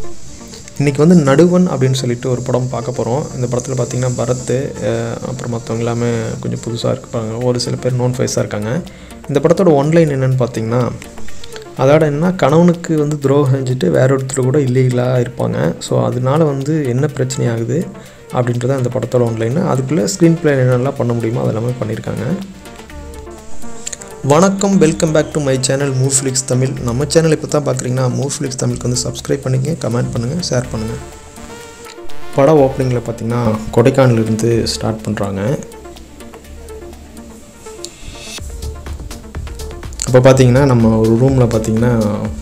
இன்றைக்கி வந்து நடுவன் அப்படின்னு சொல்லிட்டு ஒரு படம் பார்க்க போகிறோம் இந்த படத்தில் பார்த்தீங்கன்னா பரத் அஹ், அப்புறம் மற்றவங்க எல்லாமே கொஞ்சம் புதுசாக இருப்பாங்க ஒரு சில பேர் நோன் ஃபேஸாக இருக்காங்க இந்த படத்தோட ஒன்லைன் என்னென்னு பார்த்தீங்கன்னா அதோட என்ன கணவனுக்கு வந்து துரோகம் செஞ்சுட்டு வேற ஒருத்தர் கூட இல்லீகலாக இருப்பாங்க ஸோ அதனால வந்து என்ன பிரச்சனை ஆகுது அப்படின்றது அந்த படத்தோட ஒன்லைன் அதுக்குள்ளே ஸ்க்ரீன் பிளே என்னென்னலாம் பண்ண முடியுமோ அதெல்லாமே பண்ணியிருக்காங்க வணக்கம் welcome back to my channel மூவ்ஃப்ளிக்ஸ் தமிழ் நம்ம சேனல் இப்போ தான் பார்க்குறீங்கன்னா மூவ்ஃப்ளிக்ஸ் தமிழுக்கு வந்து சப்ஸ்கிரைப் பண்ணிங்க கமெண்ட் பண்ணுங்கள் ஷேர் பண்ணுங்கள் படம் ஓப்பனிங்கில் பார்த்தீங்கன்னா கொடைக்கானலிருந்து ஸ்டார்ட் பண்ணுறாங்க அப்போ பார்த்தீங்கன்னா நம்ம ஒரு ரூமில் பார்த்தீங்கன்னா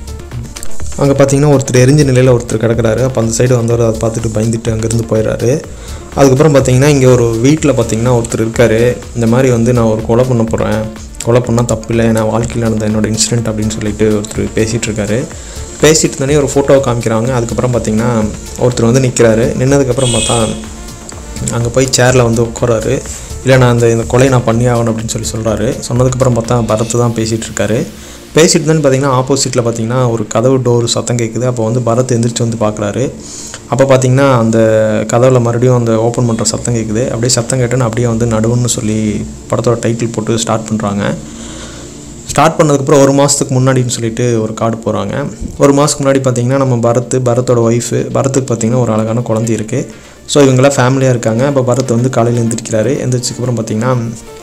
அங்கே பார்த்தீங்கன்னா ஒருத்தர் எரிஞ்ச நிலையில் ஒருத்தர் கிடக்குறாரு அப்போ அந்த சைடு வந்தவர் அதை பார்த்துட்டு பயந்துட்டு அங்கேருந்து போயிடுறாரு அதுக்கப்புறம் பார்த்தீங்கன்னா இங்கே ஒரு வீட்டில் பார்த்தீங்கன்னா ஒருத்தர் இருக்கார் இந்த மாதிரி வந்து நான் ஒரு கொலை பண்ண போகிறேன் கொலை பண்ணால் தப்பு இல்லை நான் வாழ்க்கையில் நடந்த என்னோட இன்சிடென்ட் அப்படின்னு சொல்லிட்டு ஒருத்தர் பேசிகிட்டு இருக்காரு பேசிட்டு இருந்தோடனே ஒரு ஃபோட்டோவை காமிக்கிறாங்க அதுக்கப்புறம் பார்த்தீங்கன்னா ஒருத்தர் வந்து நிற்கிறாரு நின்னதுக்கப்புறம் பார்த்தா அங்கே போய் சேரில் வந்து உட்காராரு இல்லை நான் அந்த இந்த கொலையை நான் பண்ணி ஆகணும் அப்படின்னு சொல்லி சொல்கிறாரு சொன்னதுக்கப்புறம் பார்த்தா பரத் தான் பேசிகிட்டு இருக்காரு பேசிட்டு தான் பார்த்தீங்கன்னா ஆப்போசிட்டில் பார்த்தீங்கன்னா ஒரு கதவு டோர் சத்தம் கேட்குது அப்போ வந்து பரத் எந்திரிச்சு வந்து பார்க்குறாரு அப்போ பார்த்தீங்கன்னா அந்த கதவில் மறுபடியும் அந்த ஓப்பன் பண்ணுற சத்தம் கேட்குது அப்படியே சத்தம் கேட்டோன்னு அப்படியே வந்து நடுவுன்னு சொல்லி படத்தோட டைட்டில் போட்டு ஸ்டார்ட் பண்ணுறாங்க ஸ்டார்ட் பண்ணதுக்கப்புறம் ஒரு மாதத்துக்கு முன்னாடின்னு சொல்லிட்டு ஒரு கார்டு போகிறாங்க ஒரு மாதத்துக்கு முன்னாடி பார்த்தீங்கன்னா நம்ம பரத் பரத்தோட ஒய்ஃபு பரத்துக்கு பார்த்தீங்கன்னா ஒரு அழகான குழந்தை இருக்குது ஸோ இவங்கெல்லாம் ஃபேமிலியாக இருக்காங்க அப்போ பரத் வந்து காலையில் எழுந்திரிக்கிறாரு எந்திரிச்சதுக்கப்புறம் பார்த்தீங்கன்னா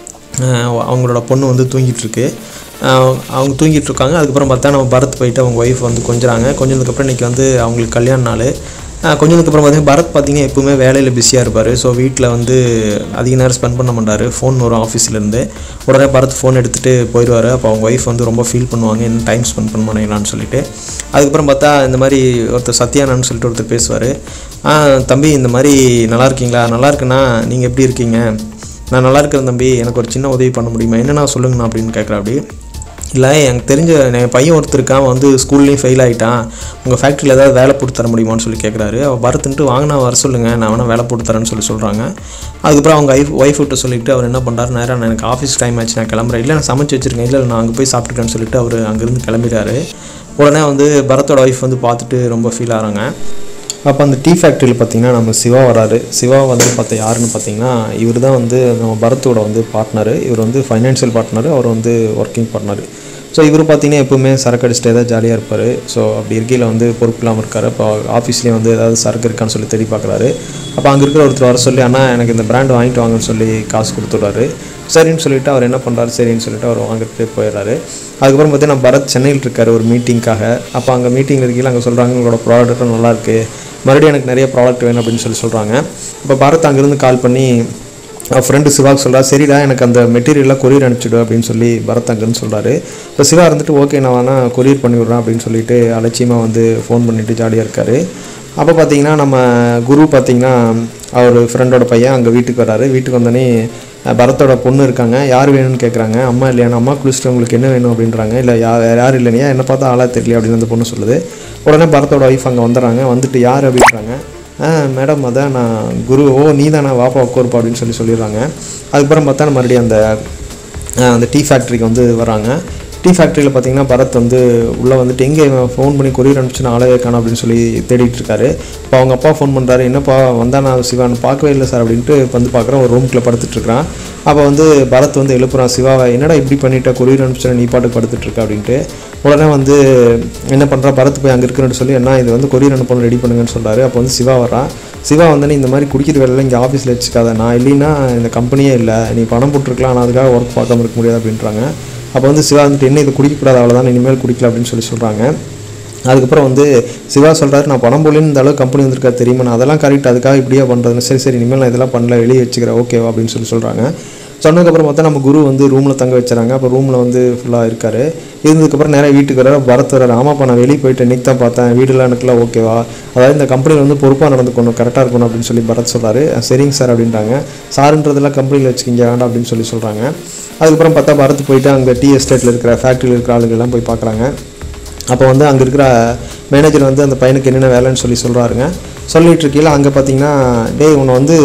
ஆஹ் அவங்களோட பொண்ணு வந்து தூங்கிட்டு இருக்கு ஆஹ் அவங்க தூங்கிட்டு இருக்காங்க அதுக்கப்புறம் பார்த்தா நம்ம பரத் போயிட்டு அவங்க ஒய்ஃப் வந்து கொஞ்சறாங்க கொஞ்சதுக்கப்புறம் இன்றைக்கி வந்து அவங்களுக்கு கல்யாண நாள் ஆஹ் கொஞ்சதுக்கப்புறம் பார்த்தீங்கன்னா பரத் பார்த்தீங்கன்னா எப்பவுமே வேலையில் பிஸியாக இருப்பார் ஸோ வீட்டில் வந்து அதிக நேரம் ஸ்பெண்ட் பண்ண மாட்டார் ஃபோன் வரும் ஆஃபீஸ்லேருந்து உடனே பரத் ஃபோன் எடுத்துகிட்டு போயிடுவார் அப்போ அவங்க ஒய்ஃப் வந்து ரொம்ப ஃபீல் பண்ணுவாங்க என்ன டைம் ஸ்பெண்ட் பண்ண மாட்டேங்களான்னு சொல்லிட்டு அதுக்கப்புறம் பார்த்தா இந்த மாதிரி ஒருத்தர் சத்யானான்னு சொல்லிட்டு ஒருத்தர் பேசுவார் தம்பி இந்த மாதிரி நல்லா இருக்கீங்களா நல்லா இருக்குண்ணா நீங்கள் எப்படி இருக்கீங்க நான் நல்லா இருக்கிறேன் தம்பி எனக்கு ஒரு சின்ன உதவி பண்ண முடியுமா என்னண்ணா சொல்லுங்கண்ணா அப்படின்னு கேட்குறா அப்படி இல்லை எனக்கு தெரிஞ்ச என் பையன் ஒருத்தர் இருக்கான் அவன் வந்து ஸ்கூல்லேயும் ஃபெயில் ஆகிட்டான் உங்கள் ஃபேக்ட்ரியில் ஏதாவது வேலை போட்டு தர முடியுமான்னு சொல்லி கேட்குறாரு அவள் பரத்துன்ட்டு வாங்கினா வர சொல்லுங்கள் நான் வேணால் வேலை போட்டு தரேன்னு சொல்லி சொல்கிறாங்க அதுக்கப்புறம் அவங்க ஒய்ஃப் ஒய்ஃப் விட்டு சொல்லிட்டு அவர் என்ன பண்ணுறாரு நேரம் நான் எனக்கு ஆஃபீஸ் டைம் ஆச்சு நான் கிளம்புறேன் இல்லை நான் சமைச்சு வச்சிருக்கேன் இல்லை நான் அங்கே போய் சாப்பிட்டுக்கிறேன்னு சொல்லிட்டு அவர் அங்கேருந்து கிளம்பிட்டாரு உடனே வந்து பரத்தோட ஒய்ஃப் வந்து பார்த்துட்டு ரொம்ப ஃபீல் ஆகிறாங்க அப்போ அந்த டீ ஃபேக்ட்ரியில் பார்த்தீங்கன்னா நம்ம சிவா வராரு சிவா வந்து பார்த்த யாருன்னு பார்த்தீங்கன்னா இவர் தான் வந்து நம்ம பரத்தோட வந்து பார்ட்னரு இவர் வந்து ஃபைனான்ஷியல் பார்ட்னரு அவர் வந்து ஒர்க்கிங் பார்ட்னரு ஸோ இவர் பார்த்தீங்கன்னா எப்பவுமே சரக்கு அடிச்சுட்டே தான் ஜாலியாக இருப்பார் ஸோ அப்படி இருக்கையில் வந்து பொறுப்பு இல்லாமல் இருக்கார் அப்போ ஆஃபீஸ்லேயும் வந்து ஏதாவது சரக்கு இருக்கான்னு சொல்லி தேடி பார்க்குறாரு அப்போ அங்கே இருக்கிற ஒருத்தர் வர சொல்லி அண்ணா எனக்கு இந்த பிராண்ட் வாங்கிட்டு வாங்கன்னு சொல்லி காசு கொடுத்துட்றாரு சரின்னு சொல்லிட்டு அவர் என்ன பண்ணுறாரு சரின்னு சொல்லிட்டு அவர் வாங்கிட்டு போயிடுறாரு அதுக்கப்புறம் பார்த்தீங்கன்னா பரத் சென்னையில் இருக்கார் ஒரு மீட்டிங்காக அப்போ அங்கே மீட்டிங் இருக்கையில் அங்கே சொல்கிறாங்க உங்களோட ப்ராடக்ட்டும் நல்லா இருக்கு மறுபடியும் எனக்கு நிறைய ப்ராடக்ட் வேணும் அப்படின்னு சொல்லி சொல்கிறாங்க இப்போ பரத் அங்கேருந்து கால் பண்ணி ஃப்ரெண்டு சிவாக்கு சொல்கிறா சரிடா எனக்கு அந்த மெட்டீரியல்லாம் கொரியர் அனுப்பிச்சிடு அப்படின்னு சொல்லி பரத் அங்கேருந்து சொல்கிறாரு இப்போ சிவா இருந்துட்டு ஓகே நான் வேணால் கொரியர் பண்ணி விட்றேன் அப்படின்னு சொல்லிட்டு அலட்சியமாக வந்து ஃபோன் பண்ணிட்டு ஜாலியாக இருக்கார் அப்போ பார்த்தீங்கன்னா நம்ம குரு பார்த்தீங்கன்னா அவர் ஃப்ரெண்டோட பையன் அங்கே வீட்டுக்கு வராரு வீட்டுக்கு வந்தோடனே அஹ், பரத்தோட பொண்ணு இருக்காங்க யார் வேணும்னு கேட்குறாங்க அம்மா இல்லையா அம்மா குளிச்சுட்டு உங்களுக்கு என்ன வேணும் அப்படின்றாங்க இல்லை யா வேறு யார் இல்லையா என்ன பார்த்தா ஆளாக தெரியல அப்படின்னு அந்த பொண்ணு சொல்லுது உடனே பரத்தோட ஒய்ஃப் அங்கே வந்துடுறாங்க வந்துட்டு யார் அப்படின்றாங்க ஆ மேடம் அதான் நான் குரு ஓ நீ தானே வாப்பா உட்காருப்பா அப்படின்னு சொல்லி சொல்லிடுறாங்க அதுக்கப்புறம் பார்த்தா மறுபடியும் அந்த அஹ், அந்த டீ ஃபேக்ட்ரிக்கு வந்து வராங்க டீ ஃபேக்ட்ரியில் பார்த்தீங்கன்னா பரத் வந்து உள்ளே வந்துட்டு எங்கே ஃபோன் பண்ணி கொரியர் அனுப்பிச்சு நான் ஆளவே காணோம் அப்படின்னு சொல்லி தேடிட்டு இருக்காரு இப்போ அவங்க அப்பா ஃபோன் பண்ணுறாரு என்னப்பா வந்தா நான் சிவா நான் பார்க்கவே இல்லை சார் அப்படின்ட்டு வந்து பார்க்குறேன் ஒரு ரூம்குள்ளே படுத்துட்டு இருக்கிறான் அப்போ வந்து பரத் வந்து எழுப்புறான் சிவாவை என்னடா இப்படி பண்ணிட்ட கொரியர் அனுப்பிச்சு நீ பாட்டுக்கு படுத்துட்டு இருக்க அப்படின்ட்டு உடனே வந்து என்ன பண்ணுறா பரத் போய் அங்கே இருக்கிறேன்னு சொல்லி என்ன இது வந்து கொரியர் அனுப்பணும் ரெடி பண்ணுங்கன்னு சொல்கிறாரு அப்போ வந்து சிவா வரான் சிவா வந்து இந்த மாதிரி குடிக்கிற வேலையில் இங்கே ஆஃபீஸில் வச்சுக்காத நான் இல்லைன்னா இந்த கம்பெனியே இல்லை நீ பணம் போட்டிருக்கலாம் ஆனால் அதுக்காக ஒர்க் பார்க்காம இருக்க முடியாது அப்படின்றாங்க அப்போ வந்து சிவா வந்துட்டு என்ன இது குடிக்கக்கூடாது அவ்வளோதான் இனிமேல் குடிக்கல அப்படின்னு சொல்லி சொல்கிறாங்க அதுக்கப்புறம் வந்து சிவா சொல்கிறாரு நான் பணம் போலேன்னு இந்த அளவுக்கு கம்பெனி வந்திருக்கா தெரியுமா நான் அதெல்லாம் கரெக்ட் அதுக்காக இப்படியே பண்ணுறதுன்னு சரி சரி இனிமேல் நான் இதெல்லாம் பண்ணல வெளியே வச்சுக்கிறேன் ஓகேவா அப்படின்னு சொல்லி சொல்கிறாங்க சொன்னதுக்கப்புறம் பார்த்தா நம்ம குரு வந்து ரூமில் தங்க வச்சுறாங்க அப்போ ரூமில் வந்து ஃபுல்லாக இருக்காரு இருந்ததுக்கப்புறம் நேராக வீட்டுக்கு வர பரத் வர ஆமாப்பா நான் வெளியே போயிட்டு இன்னைக்கு தான் பார்த்தேன் வீடுலாம் எனக்குலாம் ஓகேவா அதாவது இந்த கம்பெனியில் வந்து பொறுப்பாக நடந்துக்கணும் கரெக்டாக இருக்கணும் அப்படின்னு சொல்லி பரத் சொல்கிறாரு சரிங்க சார் அப்படின்றாங்க சாருன்றதெல்லாம் கம்பெனியில் வச்சுக்கிங்க வேண்டாம் அப்படின்னு சொல்லி சொல்கிறாங்க அதுக்கப்புறம் பார்த்தா பரத் போயிட்டு அங்கே டீ எஸ்டேட்டில் இருக்கிற ஃபேக்ட்ரியில் இருக்கிற ஆளுங்கெல்லாம் போய் பார்க்குறாங்க அப்போ வந்து அங்கே இருக்கிற மேனேஜர் வந்து அந்த பையனுக்கு என்னென்ன வேலைன்னு சொல்லி சொல்கிறாருங்க சொல்லிட்டு இருக்கையில் அங்கே பார்த்தீங்கன்னா டேய் உன்னை வந்து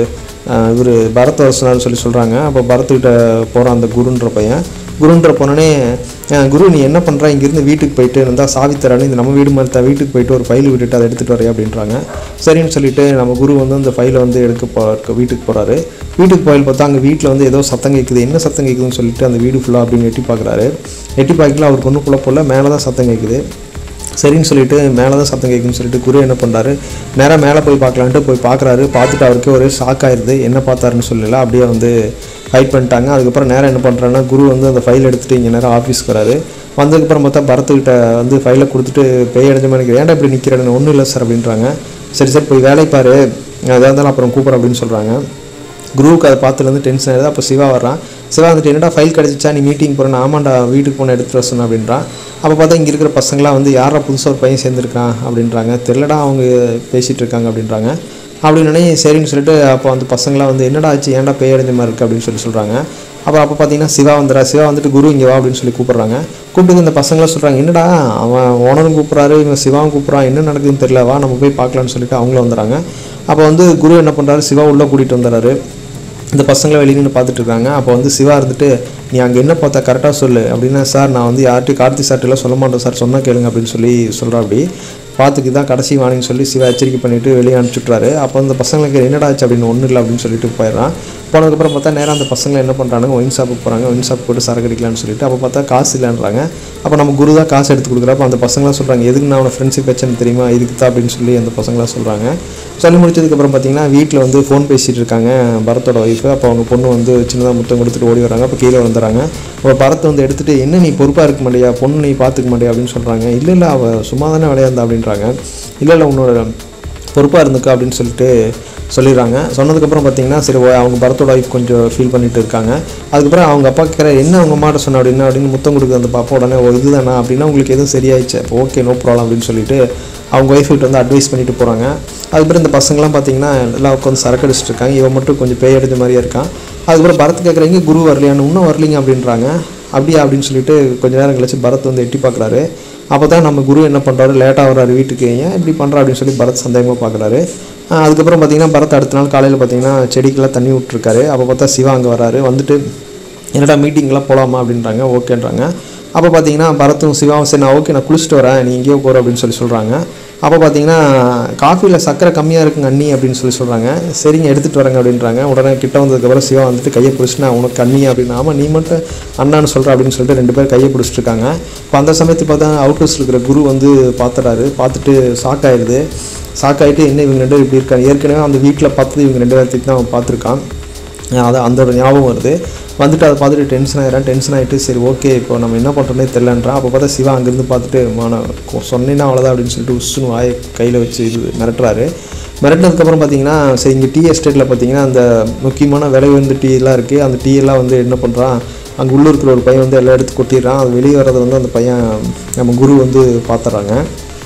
இவர் பரத் வரசனான்னு சொல்லி சொல்கிறாங்க அப்போ பரத்துக்கிட்ட போகிறான் அந்த குருன்ற பையன் குருன்ற போனோடனே அஹ் குரு நீ என்ன பண்ணுற இங்கேருந்து வீட்டுக்கு போயிட்டு இருந்தால் சாவி தரானு இந்த நம்ம வீடு மாதிரி தான் வீட்டுக்கு போயிட்டு ஒரு ஃபைல் விட்டுட்டு அதை எடுத்துகிட்டு வரேன் அப்படின்றாங்க சரின்னு சொல்லிட்டு நம்ம குரு வந்து அந்த ஃபைலை வந்து எடுக்க போ வீட்டுக்கு போகிறாரு வீட்டுக்கு போயில் பார்த்தா அங்கே வீட்டில் வந்து ஏதோ சத்தம் கேட்குது என்ன சத்தம் கேட்குதுன்னு சொல்லிட்டு அந்த வீடு ஃபுல்லாக அப்படின்னு எட்டி பார்க்குறாரு எட்டி பார்க்கல அவருக்கு ஒன்றும் குள்ள போல மேலே தான் சத்தம் கேட்குது சரின்னு சொல்லிட்டு மேலே தான் சத்தம் கேட்குன்னு சொல்லிட்டு குரு என்ன பண்ணுறாரு நேராக மேலே போய் பார்க்கலான்ட்டு போய் பார்க்குறாரு பார்த்துட்டு அவருக்கு ஒரே ஷாக் ஆயிடுது என்ன பார்த்தாருன்னு சொல்லல அப்படியே வந்து ஃபைட் பண்ணிட்டாங்க அதுக்கப்புறம் நேரம் என்ன பண்ணுறாருன்னா குரு வந்து அந்த ஃபைல் எடுத்துகிட்டு இங்கே நேரம் ஆஃபீஸ்க்கு வராரு வந்ததுக்கப்புறம் பார்த்தா பரத்துக்கிட்ட வந்து ஃபைலை கொடுத்துட்டு பேய் அடைஞ்ச மாதிரி நிற்கிறேன் ஏன்டா இப்படி நிற்கிறேன்னு ஒன்றும் இல்லை சார் அப்படின்றாங்க சரி சரி போய் வேலை பாரு எதாக இருந்தாலும் அப்புறம் கூப்பிட்றேன் அப்படின்னு சொல்கிறாங்க குருவுக்கு அதை பார்த்துலேருந்து டென்ஷன் ஆயிடுது அப்போ சிவா வர்றான் சிவா வந்துட்டு என்னடா ஃபைல் கிடச்சிச்சா நீ மீட்டிங் போகிறேன் ஆமாண்டா வீட்டுக்கு போன எடுத்துகிட்டு வர சொன்னேன் அப்படின்றான் அப்போ பார்த்தா இங்கே இருக்கிற பசங்களாம் வந்து யாரா புதுசாக ஒரு பையன் சேர்ந்துருக்கான் அப்படின்றாங்க தெரிலடா அவங்க பேசிகிட்டு இருக்காங்க அப்படின்றாங்க அப்படின்னு சரின்னு சொல்லிட்டு அப்போ அந்த பசங்களாம் வந்து என்னடா ஆச்சு ஏன்டா பேய் அடைஞ்ச மாதிரி இருக்குது அப்படின்னு சொல்லி சொல்கிறாங்க அப்போ அப்போ பார்த்தீங்கன்னா சிவா வந்துடா சிவா வந்துட்டு குரு இங்கே வா அப்படின்னு சொல்லி கூப்பிட்றாங்க கூப்பிட்டு இந்த பசங்களாம் சொல்கிறாங்க என்னடா அவன் ஓனரும் கூப்பிட்றாரு இவன் சிவாவும் கூப்பிட்றான் என்ன நடக்குதுன்னு தெரியல வா நம்ம போய் பார்க்கலான்னு சொல்லிட்டு அவங்களும் வந்துடுறாங்க அப்போ வந்து குரு என்ன பண்ணுறாரு சிவா உள்ளே கூட்டிகிட்டு வந்துடுறாரு இந்த பசங்களை வெளியே நின்று பார்த்துட்டு இருக்காங்க அப்போ வந்து சிவா இருந்துட்டு நீ அங்கே என்ன பார்த்தா கரெக்டாக சொல்லு அப்படின்னா சார் நான் வந்து யார்கிட்டையும் கார்த்தி சார்ட்டெல்லாம் சொல்ல மாட்டேன் சார் சொன்னால் கேளுங்க அப்படின்னு சொல்லி சொல்கிறா அப்படி பார்த்துக்கு தான் கடைசி வாணின்னு சொல்லி சிவா எச்சரிக்கை பண்ணிவிட்டு வெளியே அனுப்பிச்சுட்றாரு அப்போ அந்த பசங்களுக்கு என்னடா ஆச்சு அப்படின்னு ஒன்றும் இல்லை அப்படின்னு சொல்லிட்டு போயிடுறான் போனதுக்கப்புறம் பார்த்தா நேராக அந்த பசங்களை என்ன பண்ணுறாங்க ஒயின் ஷாப்புக்கு போகிறாங்க ஒயின் ஷாப் போட்டு சரக்கு அடிக்கலாம்னு சொல்லிட்டு அப்போ பார்த்தா காசு இல்லைன்றாங்க அப்போ நம்ம குரு தான் காசு எடுத்து கொடுக்குறப்ப அந்த பசங்களாம் சொல்கிறாங்க எதுக்கு நான் அவனை ஃப்ரெண்ட்ஷிப் வச்சேன்னு தெரியுமா இதுக்கு தான் அப்படின்னு சொல்லி அந்த பசங்களாம் சொல்கிறாங்க சொல்லி முடிச்சதுக்கப்புறம் பார்த்தீங்கன்னா வீட்டில் வந்து ஃபோன் பேசிகிட்டு இருக்காங்க பரத்தோட ஒய்ஃபு அப்போ அவங்க பொண்ணு வந்து சின்னதாக முத்தம் கொடுத்துட்டு ஓடி வராங்க அப்போ கீழே வந்துடுறாங்க அப்போ பரத்தை வந்து எடுத்துகிட்டு என்ன நீ பொறுப்பாக இருக்க மாட்டியா பொண்ணு நீ பார்த்துக்க மாட்டியா அப்படின்னு சொல்கிறாங்க இல்லை இல்லை அவள் சும்மா தானே விளையாண்டா அப்படின்றாங்க இல்லை இல்லை உன்னோட பொறுப்பாக இருந்துக்கா அப்படின்னு சொல்லிட்டு சொல்லிடுறாங்க சொன்னதுக்கப்புறம் பார்த்தீங்கன்னா சரி ஓ, அவங்க பரத்தோட ஒய்ஃப் கொஞ்சம் ஃபீல் பண்ணிட்டு இருக்காங்க அதுக்கப்புறம் அவங்க அப்பா கேட்குற என்ன அவங்க அம்மாட்ட சொன்ன அப்படின்னா அப்படின்னு முத்தம் கொடுக்குற அந்த பாப்பா உடனே ஒரு இதுதானா அப்படின்னா உங்களுக்கு எதுவும் சரியாயிடுச்சு அப்போ ஓகே நோ ப்ராப்ளம் அப்படின்னு சொல்லிட்டு அவங்க ஒய்ஃப் கிட்ட வந்து அட்வைஸ் பண்ணிட்டு போகிறாங்க அதுக்கப்புறம் இந்த பசங்களாம் பார்த்தீங்கன்னா எல்லாம் உட்காந்து சரக்கு அடிச்சிட்டு இருக்காங்க இவன் மட்டும் கொஞ்சம் பேய் அடிச்ச மாதிரியே இருக்கான் அதுக்கப்புறம் பரத் கேட்குறீங்க குரு வரலையான்னு இன்னும் வரலீங்க அப்படின்றாங்க அப்படியா அப்படின்னு சொல்லிட்டு கொஞ்ச நேரம் கழிச்சு பரத் வந்து எட்டி பார்க்குறாரு அப்போ தான் நம்ம குரு என்ன பண்ணுறாரு லேட்டாக வர்றாரு வீட்டுக்கு ஏன் இப்படி பண்ணுறா அப்படின்னு சொல்லி பரத் சந்தேகமாக பார்க்குறாரு அதுக்கப்புறம் பார்த்தீங்கன்னா பரத் அடுத்த நாள் காலையில் பார்த்தீங்கன்னா செடிக்கெல்லாம் தண்ணி விட்டுருக்காரு அப்போ பார்த்தா சிவா அங்கே வராரு வந்துட்டு என்னடா மீட்டிங்லாம் போகலாமா அப்படின்றாங்க ஓகேன்றாங்க அப்போ பார்த்தீங்கன்னா பரத்தும் சிவாவும் சரி நான் ஓகே நான் குளிச்சுட்டு வரேன் நீ எங்கேயோ போகிற அப்படின்னு சொல்லி சொல்கிறாங்க அப்போ பார்த்தீங்கன்னா காஃபியில் சக்கரை கம்மியாக இருக்குங்க அண்ணி அப்படின்னு சொல்லி சொல்கிறாங்க சரிங்க எடுத்துகிட்டு வரேங்க அப்படின்றாங்க உடனே கிட்ட வந்ததுக்கப்புறம் சிவா வந்துட்டு கையை பிடிச்சிட்டு நான் உனக்கு அண்ணி அப்படின்னு ஆமாம் நீ மட்டும் அண்ணான்னு சொல்கிற அப்படின்னு சொல்லிட்டு ரெண்டு பேரும் கையை பிடிச்சிட்டு இருக்காங்க இப்போ அந்த சமயத்துக்கு பார்த்தா அவுட் ஹவுஸ் இருக்கிற குரு வந்து பார்த்துறாரு பார்த்துட்டு ஷாக் ஆயிடுது ஷாக் ஆகிட்டு என்ன இவங்க ரெண்டு பேரும் இப்படி இருக்காங்க ஏற்கனவே அந்த வீட்டில் பார்த்தது இவங்க ரெண்டு பேர்த்துக்கு தான் அவன் பார்த்துருக்கான் அது அந்த ஞாபகம் வருது வந்துட்டு அதை பார்த்துட்டு டென்ஷன் ஆயிடுறான் டென்ஷன் ஆகிட்டு சரி ஓகே இப்போ நம்ம என்ன பண்ணுறோன்னே தெரிலன்றான் அப்போ பார்த்தா சிவா அங்கேருந்து பார்த்துட்டு மான சொன்னேன்னா அவ்வளோதான் அப்படின்னு சொல்லிட்டு உஸ்ஸுன்னு வாயை கையில் வச்சு இது மிரட்டுறாரு மிரட்டினதுக்கப்புறம் பார்த்தீங்கன்னா சரி இங்கே டீ எஸ்டேட்டில் பார்த்தீங்கன்னா அந்த முக்கியமான விலை உயர்ந்த டீ எல்லாம் இருக்குது அந்த டீ எல்லாம் வந்து என்ன பண்ணுறான் அங்கே உள்ள இருக்கிற ஒரு பையன் வந்து எல்லாம் எடுத்து கொட்டிடுறான் அது வெளியே வர்றதை வந்து அந்த பையன் நம்ம குரு வந்து பார்த்துறாங்க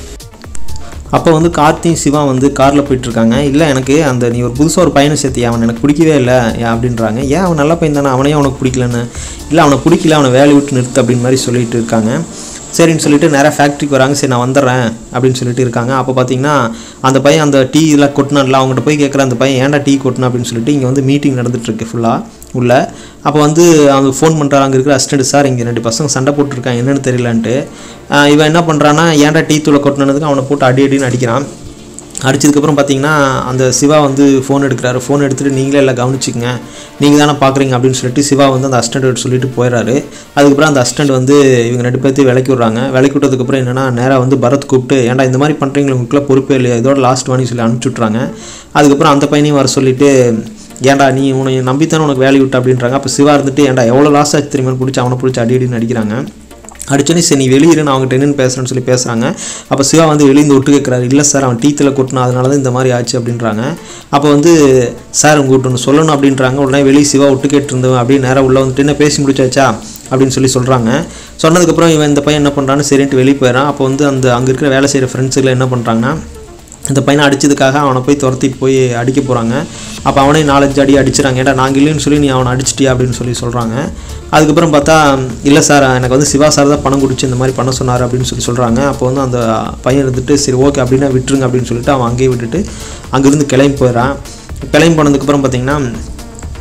அப்போ வந்து கார்த்தியும் சிவா வந்து காரில் போயிட்டுருக்காங்க இல்லை எனக்கு அந்த நீ ஒரு புதுசாக ஒரு பையனை சேர்த்தியா அவன் எனக்கு பிடிக்கவே இல்லை ஏன் அப்படின்றாங்க ஏன் அவன் நல்ல பையன் தானே அவனையும் அவனுக்கு பிடிக்கலன்னு இல்லை அவனை பிடிக்கல அவனை வேலையை விட்டு நிறுத்து அப்படின்னு மாதிரி சொல்லிட்டு இருக்காங்க சரின்னு சொல்லிட்டு நேராக ஃபேக்ட்ரிக்கு வராங்க சரி நான் வந்துடுறேன் அப்படின்னு சொல்லிட்டு இருக்காங்க அப்போ பார்த்தீங்கன்னா அந்த பையன் அந்த டீ எல்லாம் கொட்டினான்ல அவங்ககிட்ட போய் கேட்குற அந்த பையன் ஏன்டா டீ கொட்டினா அப்படின்னு சொல்லிட்டு இங்கே வந்து மீட்டிங் நடந்துட்டுருக்கு ஃபுல்லாக உள்ள அப்போ வந்து அவங்க ஃபோன் பண்ணுறாங்க அங்கே இருக்கிற அசிஸ்டன்ட் சார் இங்கே ரெண்டு பசங்க சண்டை போட்டிருக்காங்க என்னன்னு தெரியலன்ட்டு ஆஹ் இவன் என்ன பண்ணுறான்னா ஏன்டா டீ தூளை கொட்டினதுக்கு அவனை போட்டு அடி அடின்னு அடிக்கிறான் அடிச்சதுக்கப்புறம் பார்த்தீங்கன்னா அந்த சிவா வந்து ஃபோன் எடுக்கிறாரு ஃபோன் எடுத்துகிட்டு நீங்களே எல்லாம் கவனிச்சிக்கங்க நீங்கள் தானே பார்க்குறீங்க அப்படின்னு சொல்லிட்டு சிவா வந்து அந்த அசிஸ்டண்ட் சொல்லிட்டு போயிடுறாரு அதுக்கப்புறம் அந்த அசிஸ்டண்ட் வந்து இவங்க ரெண்டு பேர்த்தையும் விலக்கி விட்றாங்க விலக்கி விட்டதுக்கப்புறம் என்னன்னா நேராக வந்து பரத் கூப்பிட்டு ஏன்டா இந்த மாதிரி பண்ணுறீங்களா உங்களுக்குள்ள பொறுப்பே இல்லையா இதோட லாஸ்ட் வாணி சொல்லி அனுப்பிச்சி விட்றாங்க அதுக்கப்புறம் அந்த பையனையும் வர சொல்லிட்டு ஏன்டா நீ உன்னை நம்பித்தானே உனக்கு வேலையை விட்டு அப்படின்றாங்க அப்போ சிவா இருந்துட்டு ஏன்டா எவ்வளோ லாஸ் ஆச்சு தெரியுமா பிடிச்சி அவனை பிடிச்சி அடி அடின்னு அடிக்கிறாங்க அடிச்சோன்னே சரி நீ வெளியிரு நான் அவங்ககிட்ட என்னன்னு பேசுகிறேன்னு சொல்லி பேசுகிறாங்க அப்போ சிவா வந்து வெளியே ஒட்டு கேட்குறாரு இல்லை சார் அவன் டீத்தில் கொட்டினா அதனால தான் இந்த மாதிரி ஆச்சு அப்படின்றாங்க அப்போ வந்து சார் உங்கள்கிட்ட ஒன்று சொல்லணும் அப்படின்றாங்க உடனே வெளியே சிவா ஒட்டு கேட்டிருந்தவன் அப்படியே நேராக உள்ளே வந்துட்டு என்ன பேசி முடிச்சாச்சா அப்படின்னு சொல்லி சொல்கிறாங்க சொன்னதுக்கப்புறம் இவன் இந்த பையன் என்ன பண்ணுறான்னு சரின்ட்டு வெளியே போயிடறான் அப்போ வந்து அந்த அங்கே இருக்கிற வேலை செய்கிற ஃப்ரெண்ட்ஸுகளை என்ன பண்ணுறாங்கன்னா இந்த பையனை அடிச்சதுக்காக அவனை போய் துரத்திட்டு போய் அடிக்க போகிறாங்க அப்போ அவனே நாலஞ்சு அடி அடிச்சிடறாங்க ஏன்டா நாங்கள் இல்லைன்னு சொல்லி நீ அவனை அடிச்சிட்டியா அப்படின்னு சொல்லி சொல்கிறாங்க அதுக்கப்புறம் பார்த்தா இல்லை சார் எனக்கு வந்து சிவா சார் தான் பணம் கொடுத்து இந்த மாதிரி பண்ண சொன்னார் அப்படின்னு சொல்லி சொல்கிறாங்க அப்போ வந்து அந்த பையன் இருந்துட்டு சரி ஓகே அப்படின்னா விட்டுருங்க அப்படின்னு சொல்லிட்டு அவன் அங்கேயே விட்டுட்டு அங்கேருந்து கிளம்பி போயிடறான் கிளம்பி போனதுக்கப்புறம் பார்த்தீங்கன்னா